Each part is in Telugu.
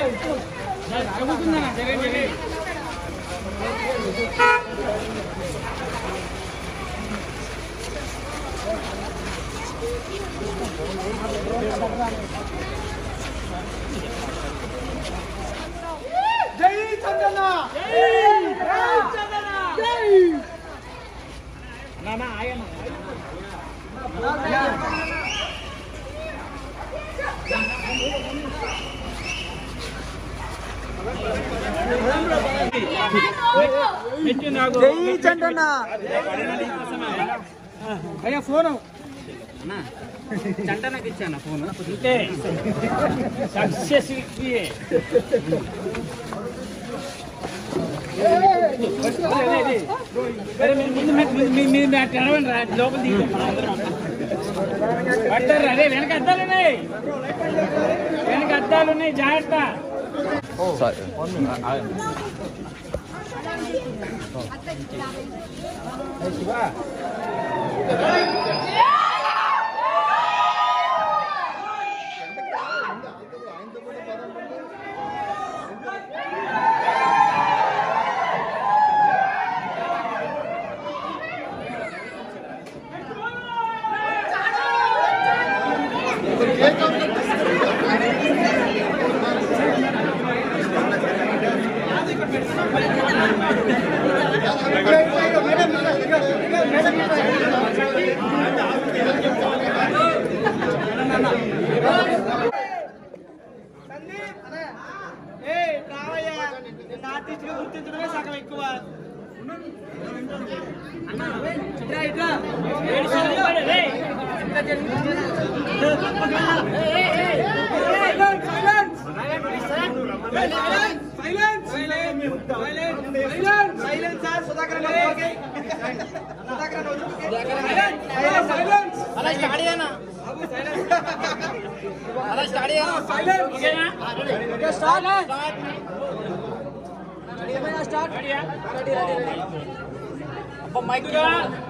జై చందన జై చందన అయ్యా ఫోన్ చంటనకి ఇచ్చాను ఫోన్ అంటే సక్సెస్ లోపల పడతారు అదే వెనక అద్దాలు ఉన్నాయి వెనక అద్దాలు ఉన్నాయి జాగ్రత్త ఏ రావయ్యా నిన్ను ఆర్టిస్ట్ గా గుర్తించడమే సగం ఎక్కువ ఇట్రా, ఇట్రా. Silence, silence. Silence, silence. Silence, silence, sir. Sudhakar అన్న ఓకే. సుధాకర్ అన్న ఓకే. Silence, silence. బాబు, silence. Silence. Okay, start. ఏమైనా start? ముందుగా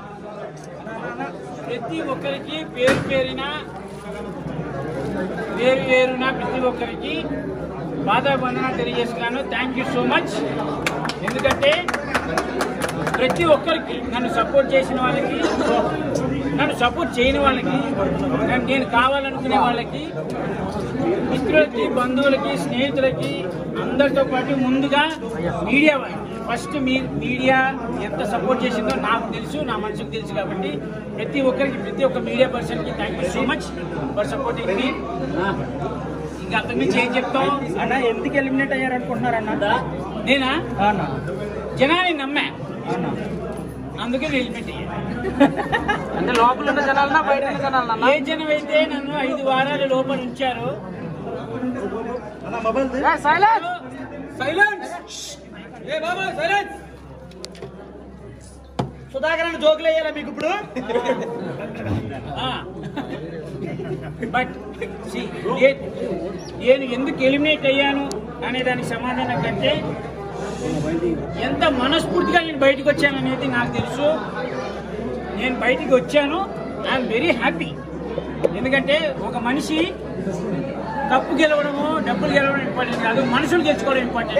ప్రతి ఒక్కరికి పేరు పేరిన పేరు పేరున ప్రతి ఒక్కరికి బాధాబంధన తెలియజేస్తున్నాను థ్యాంక్ యూ సో మచ్ ఎందుకంటే ప్రతి ఒక్కరికి నన్ను సపోర్ట్ చేసిన వాళ్ళకి నన్ను సపోర్ట్ చేయని వాళ్ళకి నన్ను నేను కావాలనుకునే వాళ్ళకి మిత్రులకి బంధువులకి స్నేహితులకి అందరితో పాటు ముందుగా మీడియా ఫస్ట్ మీ మీడియా ఎంత సపోర్ట్ చేసిందో నాకు తెలుసు నా మనసుకు తెలుసు కాబట్టి ప్రతి ఒక్కరికి ప్రతి ఒక్క మీడియా పర్సన్కి thank you so much for supporting మీ ఇంకా అంతకుమించి ఏం చెప్తాం అన్న ఎందుకు ఎలిమినేట్ అయ్యారు అనుకుంటున్నారు అన్న నేనా అన్న జనాన్ని నమ్మా అన్న అందుకే హెల్మెట్ అంటే లోపల ఉన్న జనాలనా బయట ఉన్న జనాలనా ఏ జనం అయితే నన్ను ఐదు వారాల లోపల ఉంచారు సైలెన్స్ సైలెన్స్ ఏ బాబా సైలెన్స్ సుధాకర్ అన్న జోకులు వేయాలా మీకు ఇప్పుడు బట్ నేను ఎందుకు ఎలిమినేట్ అయ్యాను అనే దానికి సమాధానం కంటే ఎంత మనస్ఫూర్తిగా నేను బయటకు వచ్చాను అనేది నాకు తెలుసు నేను బయటికి వచ్చాను ఐఎమ్ వెరీ హ్యాపీ ఎందుకంటే ఒక మనిషి కప్పు గెలవడము డబ్బులు గెలవడం ఇంపార్టెంట్ కాదు మనుషులు గెలుచుకోవడం ఇంపార్టెంట్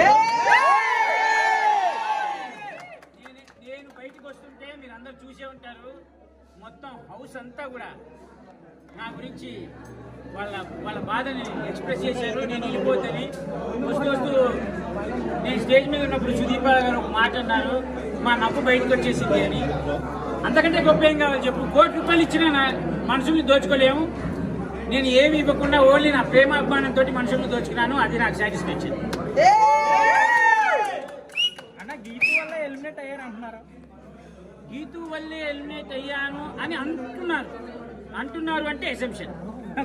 నేను- నేను బయటకు వస్తుంటే మీరు అందరు చూసే ఉంటారు మొత్తం హౌస్ అంతా కూడా నా గురించి వాళ్ళ వాళ్ళ బాధని ఎక్స్ప్రెస్ చేశారు నేను వెళ్ళిపోతేని వస్తూ వస్తూ నేను స్టేజ్ మీద ఉన్నప్పుడు సుదీప గారు ఒక మాట అన్నారు మా నవ్వు బయటకు వచ్చేసింది అని అంతకంటే గొప్ప ఏం కావాలి చెప్పు కోటి రూపాయలు ఇచ్చినా నా మనుషుల్ని దోచుకోలేము నేను ఏమి ఇవ్వకుండా ఓన్లీ నా ప్రేమ అభిమానంతో మనుషుల్ని దోచుకున్నాను అది నాకు సాటిస్ఫాక్షన్ అన్న గీత వల్ల ఎలిమినేట్ అయ్యారు అంటున్నారు గీతు వల్లే ఎలిమినేట్ అయ్యాను అని అంటున్నారు అంటున్నారు అంటే assumption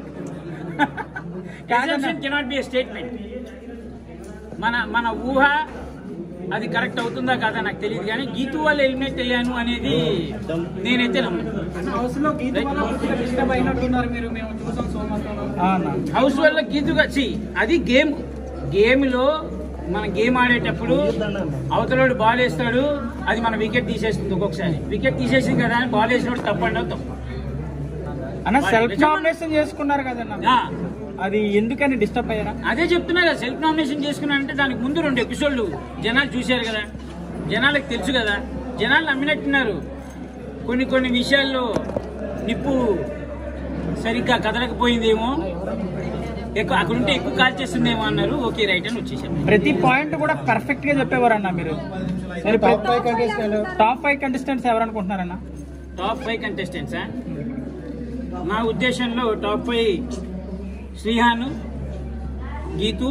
assumption cannot be statement మన మన ఊహ అది కరెక్ట్ అవుతుందా కాదా నాకు తెలియదు కానీ గీతు వల్ల ఎలిమినేట్ అయ్యాను అనేది నేనైతే నమ్మను హౌస్ లో గీత వల్ల డిస్టర్బ్ అయినట్టున్నారు మీరు మేము చూసాం సోమవారం హౌస్ వల్ల గీతుగా చి అది గేమ్ గేమ్లో మన గేమ్ ఆడేటప్పుడు అవతలోడు బాల్ వేస్తాడు అది మన వికెట్ తీసేస్తుంది ఒక్కొక్కసారి వికెట్ తీసేసింది కదా అని బాల్ వేసినోడు తప్పండి తప్పు అన్న వాళ్ళ సెల్ఫ్ యజమాని- నామినేషన్ చేసుకున్నారు కదన్న ఆ, అది ఎందుకని డిస్టర్బ్ అయ్యారా అదే చెప్తున్నా కదా సెల్ఫ్ నామినేషన్ చేసుకున్నానంటే దానికి ముందు రెండు ఎపిసోడ్లు జనాలు చూశారు కదా జనాలకు తెలుసు కదా జనాలు నమ్మినట్టున్నారు కొన్ని కొన్ని విషయాల్లో నిప్పు సరిగ్గా కదలకపోయిందేమో ఎక్కువ అక్కడ ఉంటే ఎక్కువ కాల్ చేస్తుందేమో అన్నారు ఓకే రైట్ అని వచ్చేసాం ప్రతి పాయింట్ కూడా పర్ఫెక్ట్ గా చెప్పేవారన్న మీరు మరి టాప్ ఫైవ్ కంటెస్టెంట్స్ ఎవరు అనుకుంటున్నారన్న టాప్ ఫైవ్ కంటెస్టెంట్సా నా ఉద్దేశంలో టాప్ ఫైవ్ శ్రీహాను గీతు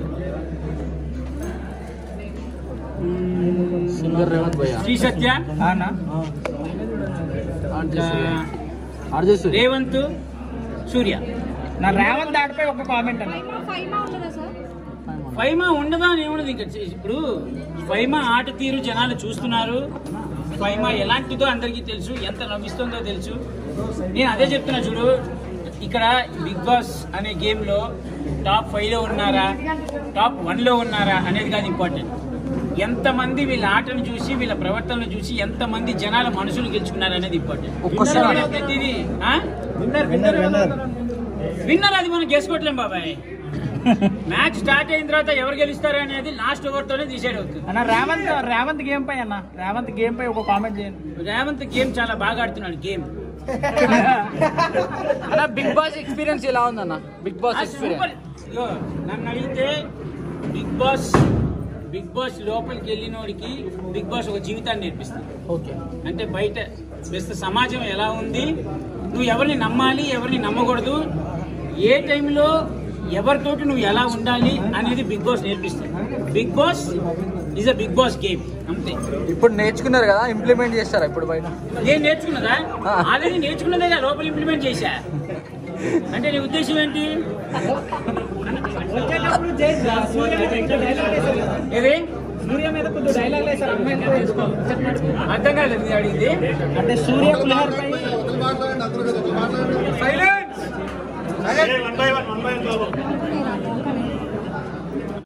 సింగర్ రేవంత్ భయ్య శ్రీ సత్య అన్న ఇంకా ఆర్జేశ్వరి రేవంత్ సూర్య నా రేవంత్ దాటిపై ఒక కామెంట్ అన్న ఫైమా ఉండదా సార్ ఫైమా ఉండదా అని ఏముండదు ఇంకా ఇప్పుడు ఫైమా ఆట తీరు జనాలు చూస్తున్నారు ఫైమా ఎలాంటిదో అందరికీ తెలుసు ఎంత నవ్విస్తుందో తెలుసు నేను అదే చెప్తున్నా చూడు ఇక్కడ బిగ్ బాస్ అనే గేమ్ లో టాప్ ఫైవ్ లో ఉన్నారా టాప్ వన్ లో ఉన్నారా అనేది కాదు ఇంపార్టెంట్ ఎంతమంది వీళ్ళ ఆటను చూసి వీళ్ళ ప్రవర్తనను చూసి ఎంతమంది జనాల మనసులు గెలుచుకున్నారు అనేది ఇంపార్టెంట్ ఒక్కసారి ప్రతిదీ విన్నర్ అది మనం గెలుచుకోవట్లేం బాబాయ్ మ్యాచ్ స్టార్ట్ అయిన తర్వాత ఎవరు గెలుస్తారు అనేది లాస్ట్ ఓవర్ తోనే డిసైడ్ అవుతుంది అన్న రేవంత్ రేవంత్ గేమ్ పై అన్న రేవంత్ గేమ్ పై ఒక కామెంట్ చేయండి రేవంత్ గేమ్ చాలా బాగా ఆడుతున్నాడు గేమ్ అన్న బిగ్ బాస్ ఎక్స్పీరియన్స్ ఎలా ఉందన్న బిగ్ బాస్ ఎక్స్పీరియన్స్ ఇగో, నన్ను అడిగితే బిగ్ బాస్ బిగ్ బాస్ లోపలికి వెళ్ళినోడికి బిగ్ బాస్ ఒక జీవితాన్ని నేర్పిస్తుంది ఓకే అంటే బయట ప్రస్తుత సమాజం ఎలా ఉంది నువ్వు ఎవరిని నమ్మాలి ఎవరిని నమ్మకూడదు ఏ టైంలో ఎవరితోటి నువ్వు ఎలా ఉండాలి అనేది బిగ్ బాస్ నేర్పిస్తుంది Bigg Boss is a Bigg Boss game అంతే ఇప్పుడు నేర్చుకున్నారు కదా ఇంప్లిమెంట్ చేస్తారా ఇప్పుడు బయట నేను నేర్చుకున్నదా ఆ. ఆల్రెడీ నేర్చుకున్నదే లోపల ఇంప్లిమెంట్ చేశా అంటే నీ ఉద్దేశం ఏంటి ఏది సూర్య మీద కొద్ది డైలాగ్ వేసారు అర్థం కాలేదు నేను అడిగింది అంటే సూర్య పులిహోర పై సైలెన్స్